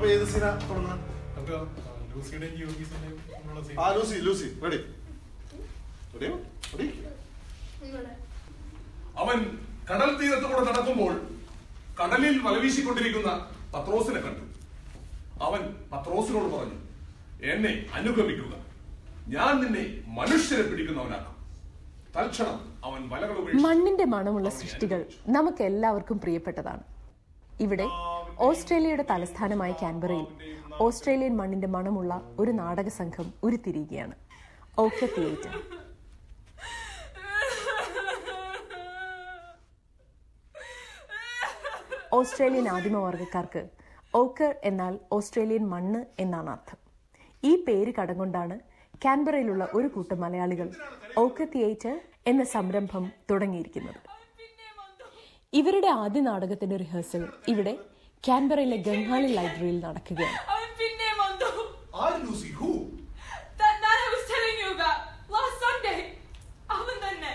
അപ്പൊ ഏത് സീനാ തുടങ്ങാൻ നമുക്ക് ലൂസിയുടെയും യോഗിസിന്റെയും ഉള്ള scene. ആ Lucy Lucy ready ready ready അവൻ കടൽ തീരത്ത് കൂടെ നടക്കുമ്പോൾ കടലിൽ വലവീശിക്കൊണ്ടിരിക്കുന്ന പത്രോസിനെ കണ്ടു അവൻ പത്രോസിനോട് പറഞ്ഞു എന്നെ അനുഗമിക്കുക ഞാൻ നിന്നെ മനുഷ്യരെ പിടിക്കുന്നവനാക്കാം തൽക്ഷണം അവൻ വലകൾ ഉപേക്ഷിച്ചു മണ്ണിന്റെ മണമുള്ള സൃഷ്ടികൾ നമുക്ക് എല്ലാവർക്കും പ്രിയപ്പെട്ടതാണ് ഇവിടെ ഓസ്ട്രേലിയയുടെ തലസ്ഥാനമായ കാൻബറയിൽ ഓസ്ട്രേലിയൻ മണ്ണിന്റെ മണമുള്ള ഒരു നാടക സംഘം ഉരുത്തിരിയുകയാണ് ഓക്ക തിയേറ്റർ ഓസ്ട്രേലിയൻ ആദിമവർഗക്കാർക്ക് ഓക്കർ എന്നാൽ ഓസ്ട്രേലിയൻ മണ്ണ് എന്നാണ് അർത്ഥം ഈ പേര് കടം കൊണ്ടാണ് കാൻബറയിലുള്ള ഒരു കൂട്ടം മലയാളികൾ ഓക്ക തിയേറ്റർ എന്ന സംരംഭം തുടങ്ങിയിരിക്കുന്നത് ഇവരുടെ ആദ്യ നാടകത്തിന്റെ റിഹേഴ്സൽ ഇവിടെ കാൻബറയിലെ ഗംഗാളി ലൈബ്രറിയിൽ നടക്കുകയാണ് അവൻ പിന്നെ വന്നു ആര് Lucy who That man I was telling you about last Sunday. അവൻ തന്നെ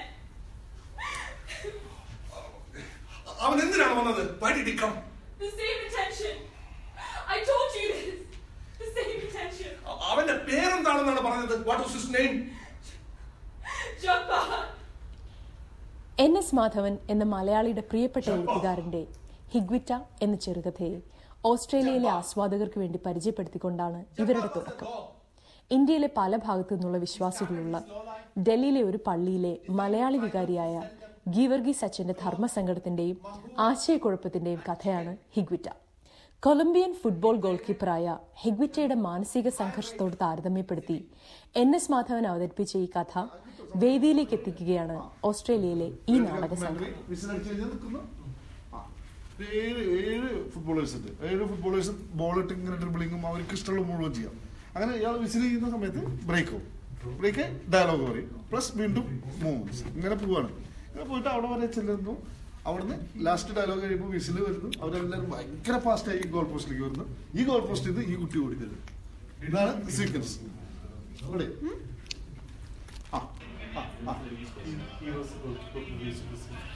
അവൻ എന്തിനാണ് വന്നത് Why did he come? The same intention. I told you this. The same intention. അ- അവന്റെ പേരെന്താണെന്നാണ് പറഞ്ഞത് what was his name Jabbar. N S Madhavan എന്ന മലയാളിയുടെ പ്രിയപ്പെട്ട എഴുത്തുകാരന്റെ ഹിഗ്വിറ്റ എന്ന ചെറുകഥയെ ഓസ്ട്രേലിയയിലെ ആസ്വാദകർക്ക് വേണ്ടി പരിചയപ്പെടുത്തിക്കൊണ്ടാണ് ഇവരുടെ തുടക്കം ഇന്ത്യയിലെ പല ഭാഗത്തു നിന്നുള്ള വിശ്വാസികളുള്ള ഡൽഹിയിലെ ഒരു പള്ളിയിലെ മലയാളി വികാരിയായ ഗീവർഗി സച്ചിന്റെ ധർമ്മസങ്കടത്തിന്റെയും ആശയക്കുഴപ്പത്തിന്റെയും കഥയാണ് ഹിഗ്വിറ്റ കൊളംബിയൻ ഫുട്ബോൾ ഗോൾ കീപ്പറായ ഹെഗ്വിറ്റയുടെ മാനസിക സംഘർഷത്തോട് താരതമ്യപ്പെടുത്തി എൻ എസ് മാധവൻ അവതരിപ്പിച്ച ഈ കഥ വേദിയിലേക്ക് എത്തിക്കുകയാണ് ഓസ്ട്രേലിയയിലെ ഈ നാടക സംഘം വിസിലടിച്ച് കഴിഞ്ഞാൽ നിൽക്കുന്നു ആ. ഏഴ് ഏഴ് ഫുട്ബോളേഴ്സ് ഉണ്ട് ഏഴ് ഫുട്ബോളേഴ്സ് ബോൾ ഇട്ട് ഇങ്ങനെ ഡ്രിബിളിങ്ങും അവർക്ക് ഇഷ്ടമുള്ള മുഴുവൻ ചെയ്യാം അങ്ങനെ ഇയാൾ വിസിൽ ചെയ്യുന്ന സമയത്ത് ബ്രേക്ക് ആവും ബ്രേക്ക് ഡയലോഗ് പറയും പ്ലസ് വീണ്ടും മൂവ്മെന്റ്സ് ഇങ്ങനെ പോവാണ് ഇങ്ങനെ പോയിട്ട് അവിടെ വരെ ചെല്ലുന്നു അവിടുന്ന് ലാസ്റ്റ് ഡയലോഗ് കഴിയുമ്പോൾ വിസിൽ വരുന്നു അവരെല്ലാവരും ഭയങ്കര ഫാസ്റ്റായി ഈ ഗോൾ പോസ്റ്റിലേക്ക് വരുന്നു ഈ ഗോൾ പോസ്റ്റിൽ നിന്ന് ഈ കുട്ടി ഓടി തരും ഇതാണ് സീക്വൻസ് അവിടെ ആ ആ ആ He was goalkeeper previously.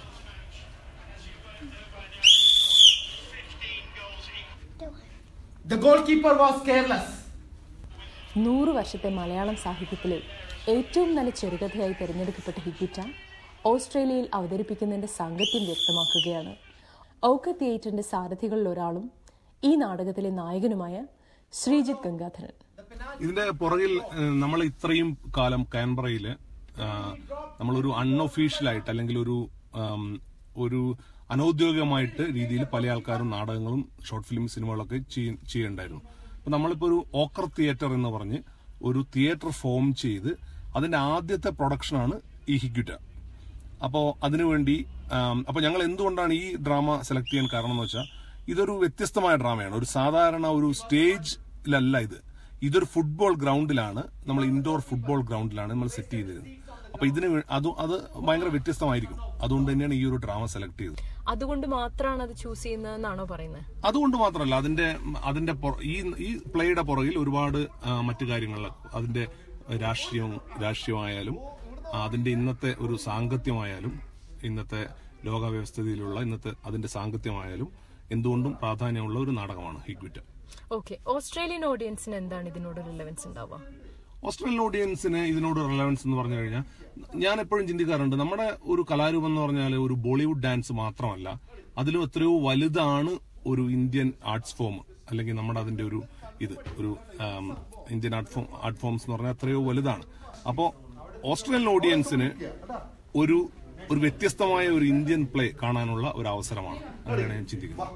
The goalkeeper was careless. നൂറ് വർഷത്തെ മലയാളം സാഹിത്യത്തിലെ ഏറ്റവും നല്ല ചെറുകഥയായി തിരഞ്ഞെടുക്കപ്പെട്ട ഹിഗ്വിറ്റ ഓസ്ട്രേലിയയിൽ അവതരിപ്പിക്കുന്നതിന്റെ സാങ്കത്യം വ്യക്തമാക്കുകയാണ് ഔക്ക തിയേറ്ററിന്റെ സാരഥികളിൽ ഒരാളും ഈ നാടകത്തിലെ നായകനുമായ ശ്രീജിത്ത് ഗംഗാധരൻ ഇതിന്റെ പുറകിൽ നമ്മൾ ഇത്രയും കാലം കാൻബറയിൽ നമ്മളൊരു അൺഒഫീഷ്യൽ ആയിട്ട് അല്ലെങ്കിൽ ഒരു ആം, ഒരു അനൌദ്യോഗികമായിട്ട് രീതിയിൽ പല ആൾക്കാരും നാടകങ്ങളും ഷോർട്ട് ഫിലിം സിനിമകളൊക്കെ ചെയ്യ- ചെയ്യുന്നുണ്ടായിരുന്നു അപ്പൊ നമ്മളിപ്പോ ഒരു ഓക്കർ തിയേറ്റർ എന്ന് പറഞ്ഞ് ഒരു തിയേറ്റർ ഫോം ചെയ്ത് അതിന്റെ ആദ്യത്തെ പ്രൊഡക്ഷനാണ് ഈ ഹിഗ്യുറ്റ അപ്പോ അതിനുവേണ്ടി ആം, അപ്പൊ ഞങ്ങൾ എന്തുകൊണ്ടാണ് ഈ ഡ്രാമ സെലക്ട് ചെയ്യാൻ കാരണം എന്ന് വെച്ചാൽ ഇതൊരു വ്യത്യസ്തമായ ഡ്രാമയാണ് ഒരു സാധാരണ ഒരു സ്റ്റേജിലല്ല ഇത് ഇതൊരു ഫുട്ബോൾ ഗ്രൗണ്ടിലാണ് നമ്മൾ ഇൻഡോർ ഫുട്ബോൾ ഗ്രൗണ്ടിലാണ് നമ്മൾ സെറ്റ് ചെയ്തിരുന്നത് അപ്പൊ ഇതിന് വേ- അത് അത് ഭയങ്കര വ്യത്യസ്തമായിരിക്കും അതുകൊണ്ട് തന്നെയാണ് ഈ ഒരു ഡ്രാമ സെലക്ട് ചെയ്തത് അതുകൊണ്ട് മാത്രമാണ് അത് ചൂസ് ചെയ്യുന്നതെന്നാണോ പറയുന്നത് അതുകൊണ്ട് മാത്രമല്ല അതിന്റെ അതിന്റെ പുറ- ഈ ഈ പ്ലേയുടെ പുറകിൽ ഒരുപാട് ആ, മറ്റു കാര്യങ്ങൾ അതിന്റെ രാഷ്ട്രീയം രാഷ്ട്രീയമായാലും ആ, അതിന്റെ ഇന്നത്തെ ഒരു സാങ്കത്യമായാലും ഇന്നത്തെ ലോക വ്യവസ്ഥിതിയിലുള്ള ഇന്നത്തെ അതിന്റെ സാങ്കത്യമായാലും എന്തുകൊണ്ടും പ്രാധാന്യമുള്ള ഒരു നാടകമാണ് ഹിഗ്വിറ്റ ഓക്കെ ഓസ്ട്രേലിയൻ ഓഡിയൻസിന് എന്താണ് ഇതിനോട് റിലവൻസ് ഉണ്ടാവുക ഓസ്ട്രേലിയൻ ഓഡിയൻസിന് ഇതിനോട് റിലവൻസ് എന്ന് പറഞ്ഞു കഴിഞ്ഞാൽ ഞാൻ എപ്പോഴും ചിന്തിക്കാറുണ്ട് നമ്മുടെ ഒരു കലാരൂപം എന്ന് പറഞ്ഞാൽ ഒരു ബോളിവുഡ് ഡാൻസ് മാത്രമല്ല അതിലും എത്രയോ വലുതാണ് ഒരു ഇന്ത്യൻ ആർട്സ് ഫോം അല്ലെങ്കിൽ നമ്മുടെ അതിന്റെ ഒരു ഇത് ഒരു um, Indian art form art forms എന്ന് പറഞ്ഞാൽ എത്രയോ വലുതാണ് അപ്പോൾ ഓസ്ട്രേലിയൻ ഓഡിയൻസിന് ഒരു ഒരു വ്യത്യസ്തമായ ഒരു ഇന്ത്യൻ പ്ലേ കാണാനുള്ള ഒരു അവസരമാണ് അങ്ങനെയാണ് ഞാൻ ചിന്തിക്കുന്നത്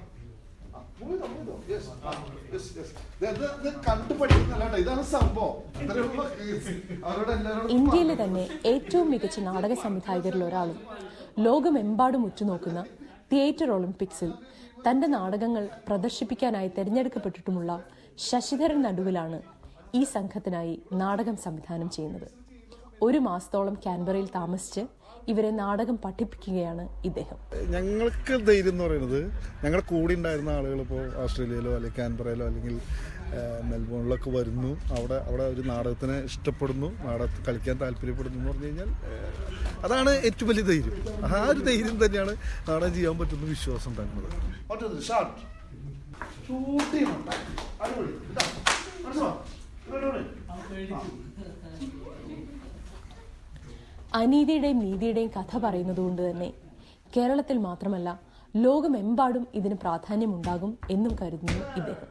കണ്ടു പഠിക്കുന്നല്ല കേട്ടോ. ഇതാണ് സംഭവം ഇത്രയുള്ള അവരോട് എല്ലാവരോടും ഇന്ത്യയിലെ തന്നെ ഏറ്റവും മികച്ച നാടക സംവിധായകരിൽ ഒരാളും ലോകമെമ്പാടും ഉറ്റുനോക്കുന്ന തിയേറ്റർ ഒളിമ്പിക്സിൽ തന്റെ നാടകങ്ങൾ പ്രദർശിപ്പിക്കാനായി തിരഞ്ഞെടുക്കപ്പെട്ടിട്ടുമുള്ള ശശിധരൻ നടുവിലാണ് ഈ സംഘത്തിനായി നാടകം സംവിധാനം ചെയ്യുന്നത് ഒരു മാസത്തോളം കാൻബറയിൽ താമസിച്ച് ഇവരെ നാടകം പഠിപ്പിക്കുകയാണ് ഇദ്ദേഹം ഞങ്ങൾക്ക് ധൈര്യം എന്ന് പറയുന്നത് ഞങ്ങളുടെ കൂടെ ഉണ്ടായിരുന്ന ആളുകൾ ഇപ്പോൾ ഓസ്ട്രേലിയയിലോ അല്ലെങ്കിൽ കാൻബറയിലോ അല്ലെങ്കിൽ ആ, മെൽബോണിലൊക്കെ വരുന്നു അവിടെ അവിടെ ഒരു നാടകത്തിനെ ഇഷ്ടപ്പെടുന്നു നാടകത്തിൽ കളിക്കാൻ താല്പര്യപ്പെടുന്നു എന്ന് പറഞ്ഞു കഴിഞ്ഞാൽ ആ, അതാണ് ഏറ്റവും വലിയ ധൈര്യം ആ ഒരു ധൈര്യം തന്നെയാണ് നാടകം ചെയ്യാൻ പറ്റുന്ന വിശ്വാസം ഉണ്ടാക്കുന്നത് ഷൂട്ട് ചെയ്യണം അടിപൊളി ഇതാ മനസ്സിലാ ഇവിടെ അനീതിയുടെയും നീതിയുടെയും കഥ പറയുന്നതുകൊണ്ട് തന്നെ കേരളത്തിൽ മാത്രമല്ല ലോകമെമ്പാടും ഇതിന് പ്രാധാന്യമുണ്ടാകും എന്നും കരുതുന്നു ഇദ്ദേഹം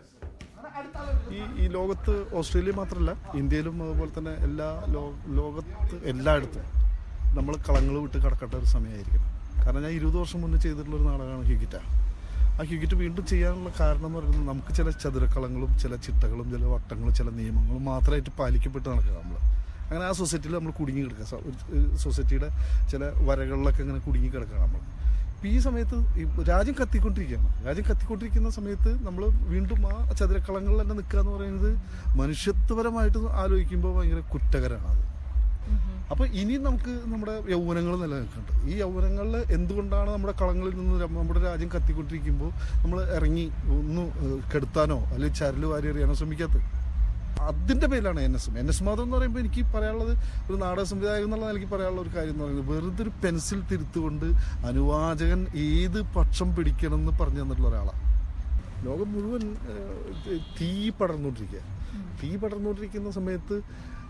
ഈ ഈ ലോകത്ത് ഓസ്ട്രേലിയ മാത്രമല്ല ഇന്ത്യയിലും അതുപോലെ തന്നെ എല്ലാ ലോ- ലോകത്ത് എല്ലായിടത്തും നമ്മൾ കളങ്ങൾ വിട്ട് കടക്കേണ്ട ഒരു സമയമായിരിക്കണം കാരണം ഞാൻ ഇരുപത് വർഷം മുന്നേ ചെയ്തിട്ടുള്ള ഒരു നാടകമാണ് ഹ്യൂഗിറ്റ ആ ഹ്യൂഗിറ്റ് വീണ്ടും ചെയ്യാനുള്ള കാരണം എന്ന് പറയുന്നത് നമുക്ക് ചില ചതുരക്കളങ്ങളും ചില ചിട്ടകളും ചില വട്ടങ്ങളും ചില നിയമങ്ങളും മാത്രമായിട്ട് പാലിക്കപ്പെട്ട് നടക്കുക നമ്മൾ അങ്ങനെ ആ സൊസൈറ്റിയിൽ നമ്മൾ കുടുങ്ങി കിടക്കുക സ- ഒരു സൊസൈറ്റിയുടെ ചില വരകളിലൊക്കെ ഇങ്ങനെ കുടുങ്ങി കിടക്കുക നമ്മൾ ഇപ്പം ഈ സമയത്ത് ഈ രാജ്യം കത്തിക്കൊണ്ടിരിക്കുകയാണ് രാജ്യം കത്തിക്കൊണ്ടിരിക്കുന്ന സമയത്ത് നമ്മൾ വീണ്ടും ആ ചതുരക്കളങ്ങളിൽ തന്നെ നിൽക്കുക എന്ന് പറയുന്നത് മനുഷ്യത്വപരമായിട്ട് ആലോചിക്കുമ്പോൾ ഭയങ്കര കുറ്റകരമാണ് അത് അപ്പൊ ഇനി നമുക്ക് നമ്മുടെ യൗവനങ്ങൾ നിലനിൽക്കുന്നുണ്ട് ഈ യൗവനങ്ങളിൽ എന്തുകൊണ്ടാണ് നമ്മുടെ കളങ്ങളിൽ നിന്ന് ര- നമ്മുടെ രാജ്യം കത്തിക്കൊണ്ടിരിക്കുമ്പോൾ നമ്മൾ ഇറങ്ങി ഒന്ന് ഏഹ്, കെടുത്താനോ അല്ലെങ്കിൽ ചരല് വാരി എറിയാനോ ശ്രമിക്കാത്തത് അതിന്റെ പേരിലാണ് N S M N S Madhav എന്ന് പറയുമ്പോൾ എനിക്ക് പറയാനുള്ളത് ഒരു നാടക സംവിധായകൻ എന്നുള്ള നിലയ്ക്ക് പറയാനുള്ള ഒരു കാര്യം എന്ന് പറയുന്നത് വെറുതെ ഒരു പെൻസിൽ തിരുത്തുകൊണ്ട് അനുവാചകൻ ഏത് പക്ഷം പിടിക്കണം എന്ന് പറഞ്ഞു തന്നിട്ടുള്ള ഒരാളാണ് ലോകം മുഴുവൻ ഏഹ്, തീ പടർന്നുകൊണ്ടിരിക്കുക തീ പടർന്നുകൊണ്ടിരിക്കുന്ന സമയത്ത്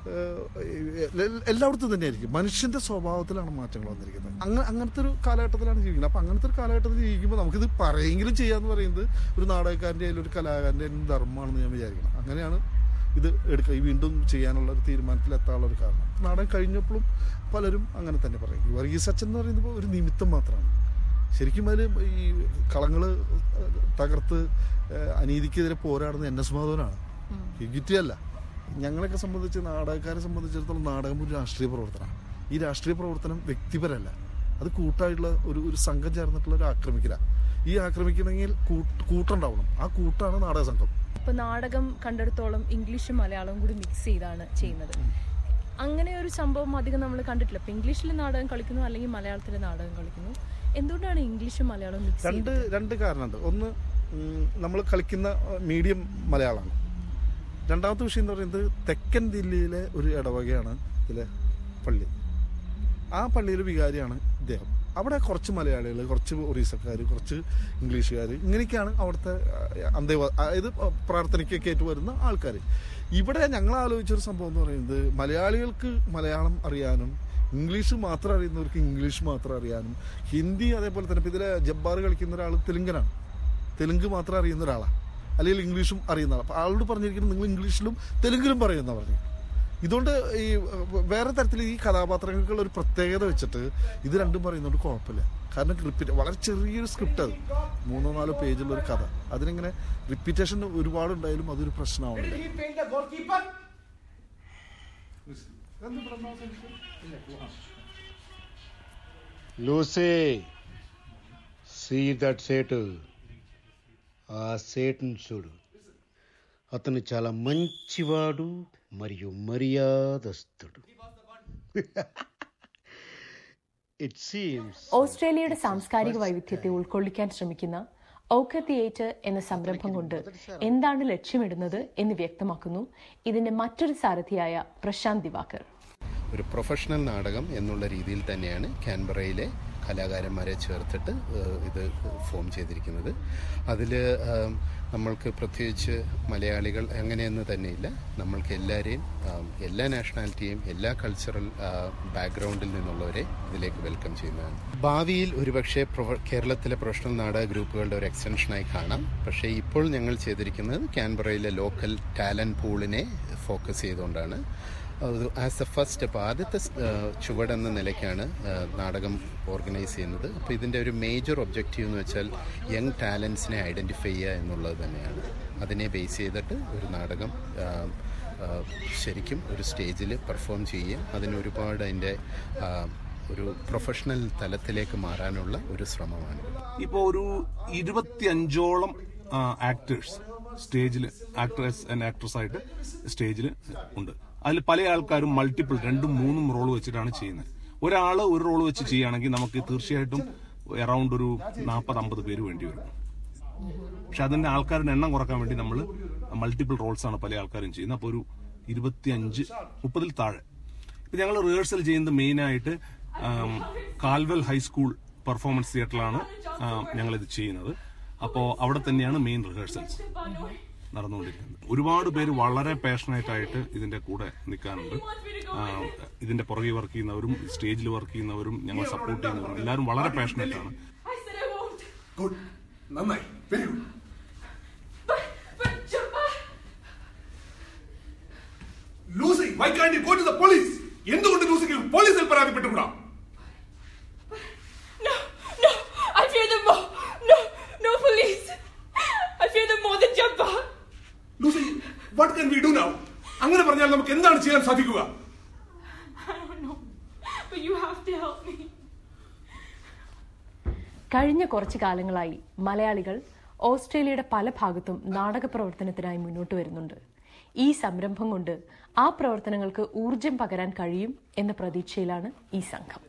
ഏഹ്, എൽ- എല്ലായിടത്തും തന്നെയായിരിക്കും മനുഷ്യന്റെ സ്വഭാവത്തിലാണ് മാറ്റങ്ങൾ വന്നിരിക്കുന്നത് അങ്ങ അങ്ങനത്തെ ഒരു കാലഘട്ടത്തിലാണ് ജീവിക്കുന്നത് അപ്പം അങ്ങനത്തെ ഒരു കാലഘട്ടത്തിൽ ജീവിക്കുമ്പോൾ നമുക്കിത് പറയെങ്കിലും ചെയ്യാന്ന് പറയുന്നത് ഒരു നാടകക്കാരൻ്റെ ആയാലും ഒരു കലാകാരൻ്റെ ആയാലും ധർമ്മമാണെന്ന് ഞാൻ വിചാരിക്കണം അങ്ങനെയാണ് ഇത് എടുക്കുക ഈ വീണ്ടും ചെയ്യാനുള്ള ഒരു തീരുമാനത്തിൽ എത്താനുള്ള ഒരു കാരണം നാടകം കഴിഞ്ഞപ്പോഴും പലരും അങ്ങനെ തന്നെ പറയും ഈ വർഗീസ് അച്ഛൻ എന്ന് പറയുന്നത് ഒരു നിമിത്തം മാത്രമാണ് ശരിക്കും അതിൽ ഈ കളങ്ങള് തകർത്ത് ഏഹ്, അനീതിക്കെതിരെ പോരാടുന്ന എൻ എസ് മാധവനാണ് ഹിഗിറ്റിയല്ല ഞങ്ങളെയൊക്കെ സംബന്ധിച്ച് നാടകക്കാരെ സംബന്ധിച്ചിടത്തോളം നാടകം ഒരു രാഷ്ട്രീയ പ്രവർത്തനമാണ് ഈ രാഷ്ട്രീയ പ്രവർത്തനം വ്യക്തിപരമല്ല അത് കൂട്ടായിട്ടുള്ള ഒരു ഒരു സംഘം ചേർന്നിട്ടുള്ള ഒരു ആക്രമിക്കല ഈ ആക്രമിക്കണമെങ്കിൽ കൂട്ട് കൂട്ടുണ്ടാവണം ആ കൂട്ടാണ് നാടക സംഘം ഇപ്പൊ നാടകം കണ്ടെടുത്തോളം ഇംഗ്ലീഷും മലയാളവും കൂടി മിക്സ് ചെയ്താണ് ചെയ്യുന്നത് അങ്ങനെ ഒരു സംഭവം അധികം നമ്മൾ കണ്ടിട്ടില്ല ഇപ്പൊ ഇംഗ്ലീഷിൽ നാടകം കളിക്കുന്നു അല്ലെങ്കിൽ മലയാളത്തിൽ നാടകം കളിക്കുന്നു എന്തുകൊണ്ടാണ് ഇംഗ്ലീഷും മലയാളവും മിക്സ് രണ്ട് രണ്ട് കാരണമുണ്ട് ഒന്ന് നമ്മൾ കളിക്കുന്ന മീഡിയം മലയാളമാണ് രണ്ടാമത്തെ വിഷയം എന്ന് പറയുന്നത് തെക്കൻ ദില്ലിയിലെ ഒരു ഇടവകയാണ് ഇതിലെ പള്ളി ആ പള്ളിയിലെ വികാരിയാണ് ഇദ്ദേഹം അവിടെ കുറച്ച് മലയാളികൾ കുറച്ച് ഒറീസക്കാർ കുറച്ച് ഇംഗ്ലീഷുകാർ ഇങ്ങനെയൊക്കെയാണ് അവിടുത്തെ അന്തേവ അതായത് പ്രാർത്ഥനയ്ക്കൊക്കെ ആയിട്ട് വരുന്ന ആൾക്കാർ ഇവിടെ ഞങ്ങൾ ആലോചിച്ചൊരു സംഭവം എന്ന് പറയുന്നത് മലയാളികൾക്ക് മലയാളം അറിയാനും ഇംഗ്ലീഷ് മാത്രം അറിയുന്നവർക്ക് ഇംഗ്ലീഷ് മാത്രം അറിയാനും ഹിന്ദി അതേപോലെ തന്നെ ഇപ്പം ഇതിലെ ജബ്ബാർ കളിക്കുന്ന ഒരാൾ തെലുങ്കനാണ് തെലുങ്ക് മാത്രം അറിയുന്ന ഒരാളാണ് അല്ലെങ്കിൽ ഇംഗ്ലീഷും അറിയുന്ന ആളാണ് അപ്പോൾ ആളോട് പറഞ്ഞിരിക്കുന്നത് നിങ്ങൾ ഇംഗ്ലീഷിലും തെലുങ്കിലും പറയുന്ന പറഞ്ഞു ഇതുകൊണ്ട് ഈ ഏഹ്, വേറെ തരത്തിൽ ഈ കഥാപാത്രങ്ങൾക്കുള്ള ഒരു പ്രത്യേകത വെച്ചിട്ട് ഇത് രണ്ടും പറയുന്നതുകൊണ്ട് കുഴപ്പമില്ല കാരണം റിപ്പീറ്റ് വളരെ ചെറിയൊരു സ്ക്രിപ്റ്റ് അത് മൂന്നോ നാലോ പേജുള്ള ഒരു കഥ അതിനിങ്ങനെ റിപ്പീറ്റേഷൻ ഒരുപാട് ഉണ്ടായാലും അതൊരു പ്രശ്നമാവില്ല He failed the goalkeeper. Lucy see that సేటు ఆ సేటును చూడు అతను చాలా మంచివాడు మరియు మర్యాదస్తుడు ఇట్ సీమ్స్ ഓസ്ട്രേലിയയുടെ സാംസ്കാരിക വൈവിധ്യത്തെ ഉൾക്കൊള്ളിക്കാൻ ശ്രമിക്കുന്ന ഓക്ക തിയേറ്റർ എന്ന സംരംഭം കൊണ്ട് എന്താണ് ലക്ഷ്യമിടുന്നത് എന്ന് വ്യക്തമാക്കുന്നു ഇതിന്റെ മറ്റൊരു സാരഥിയായ പ്രശാന്ത് ദിവാകർ ഒരു പ്രൊഫഷണൽ നാടകം എന്നുള്ള രീതിയിൽ തന്നെയാണ് ക്യാൻബറയിലെ കലാകാരന്മാരെ ചേർത്തിട്ട് ഏഹ്, ഇത് ഫോം ചെയ്തിരിക്കുന്നത് അതിൽ നമ്മൾക്ക് പ്രത്യേകിച്ച് മലയാളികൾ അങ്ങനെയെന്ന് തന്നെയില്ല നമ്മൾക്ക് എല്ലാവരെയും ആം, എല്ലാ നാഷണാലിറ്റിയും എല്ലാ കൾച്ചറൽ ബാക്ക്ഗ്രൗണ്ടിൽ നിന്നുള്ളവരെ ഇതിലേക്ക് വെൽക്കം ചെയ്യുന്നതാണ് ഭാവിയിൽ ഒരുപക്ഷെ പ്രൊഫ- കേരളത്തിലെ പ്രൊഫഷണൽ നാടക ഗ്രൂപ്പുകളുടെ ഒരു എക്സ്റ്റൻഷനായി കാണാം പക്ഷേ ഇപ്പോൾ ഞങ്ങൾ ചെയ്തിരിക്കുന്നത് ക്യാൻബറയിലെ ലോക്കൽ ടാലന്റ് പൂളിനെ ഫോക്കസ് ചെയ്തുകൊണ്ടാണ് ആസ് എ ഫസ്റ്റ് സ്റ്റെപ്പ് ആദ്യത്തെ സ്- ആ, ചുവടെന്ന നിലയ്ക്കാണ് ആ, നാടകം ഓർഗനൈസ് ചെയ്യുന്നത് അപ്പോൾ ഇതിൻ്റെ ഒരു മേജർ ഒബ്ജക്റ്റീവ് എന്ന് വെച്ചാൽ യങ് ടാലൻസിനെ ഐഡൻറ്റിഫൈ ചെയ്യുക എന്നുള്ളത് തന്നെയാണ് അതിനെ ബേസ് ചെയ്തിട്ട് ഒരു നാടകം ആ, ആ, ശരിക്കും ഒരു സ്റ്റേജിൽ പെർഫോം ചെയ്യുക അതിന് ഒരുപാട് അതിൻ്റെ ആ, ഒരു പ്രൊഫഷണൽ തലത്തിലേക്ക് മാറാനുള്ള ഒരു ശ്രമമാണ് ഇപ്പോൾ ഒരു ഇരുപത്തിയഞ്ചോളം ആക്ടേഴ്സ് സ്റ്റേജിൽ ആക്ട്രസ് ആൻഡ് ആക്ട്രസ് ആയിട്ട് സ്റ്റേജിൽ ഉണ്ട് അതിൽ പല ആൾക്കാരും മൾട്ടിപ്പിൾ രണ്ടും മൂന്നും റോൾ വെച്ചിട്ടാണ് ചെയ്യുന്നത് ഒരാൾ ഒരു റോൾ വെച്ച് ചെയ്യുകയാണെങ്കിൽ നമുക്ക് തീർച്ചയായിട്ടും അറൌണ്ട് ഒരു നാൽപ്പത് അമ്പത് പേര് വേണ്ടി വരും പക്ഷെ അതിന്റെ ആൾക്കാരുടെ എണ്ണം കുറക്കാൻ വേണ്ടി നമ്മൾ മൾട്ടിപ്പിൾ റോൾസ് ആണ് പല ആൾക്കാരും ചെയ്യുന്നത് അപ്പോൾ ഒരു ഇരുപത്തിയഞ്ച് മുപ്പതിൽ താഴെ ഇപ്പൊ ഞങ്ങൾ റിഹേഴ്സൽ ചെയ്യുന്നത് മെയിനായിട്ട് കാൽവൽ ഹൈസ്കൂൾ പെർഫോമൻസ് തിയേറ്ററിലാണ് ഞങ്ങൾ ഇത് ചെയ്യുന്നത് അപ്പോൾ അവിടെ തന്നെയാണ് മെയിൻ റിഹേഴ്സൽസ് നടന്നുകൊണ്ടിരിക്കുന്നത് ഒരുപാട് പേര് വളരെ പാഷനേറ്റ് ആയിട്ട് ഇതിന്റെ കൂടെ നിൽക്കാനുണ്ട് ആ, ഇതിന്റെ പുറകെ വർക്ക് ചെയ്യുന്നവരും സ്റ്റേജിൽ വർക്ക് ചെയ്യുന്നവരും ഞങ്ങൾ സപ്പോർട്ട് ചെയ്യുന്നവരും എല്ലാവരും വളരെ പാഷനേറ്റ് ആണ് I said I won't. Good നന്നായി very good But, but Jabbar, Lucy why can't you go to the police എന്തുകൊണ്ട് ലൂസിക്ക് പോലീസിൽ പരാതിപ്പെട്ടുകൂടാ no, no, I fear them more. No, no police. I fear them more than Jabbar. Lucy what can we do now അങ്ങനെ പറഞ്ഞാൽ നമുക്ക് എന്താണ് ചെയ്യാൻ സാധിക്കുക I don't know. But you have to help me. കഴിഞ്ഞ കുറച്ചു കാലങ്ങളായി മലയാളികൾ ഓസ്ട്രേലിയയുടെ പല ഭാഗത്തും നാടക പ്രവർത്തനത്തിനായി മുന്നോട്ട് വരുന്നുണ്ട് ഈ സംരംഭം കൊണ്ട് ആ പ്രവർത്തനങ്ങൾക്ക് ഊർജം പകരാൻ കഴിയും എന്ന പ്രതീക്ഷയിലാണ് ഈ സംഘം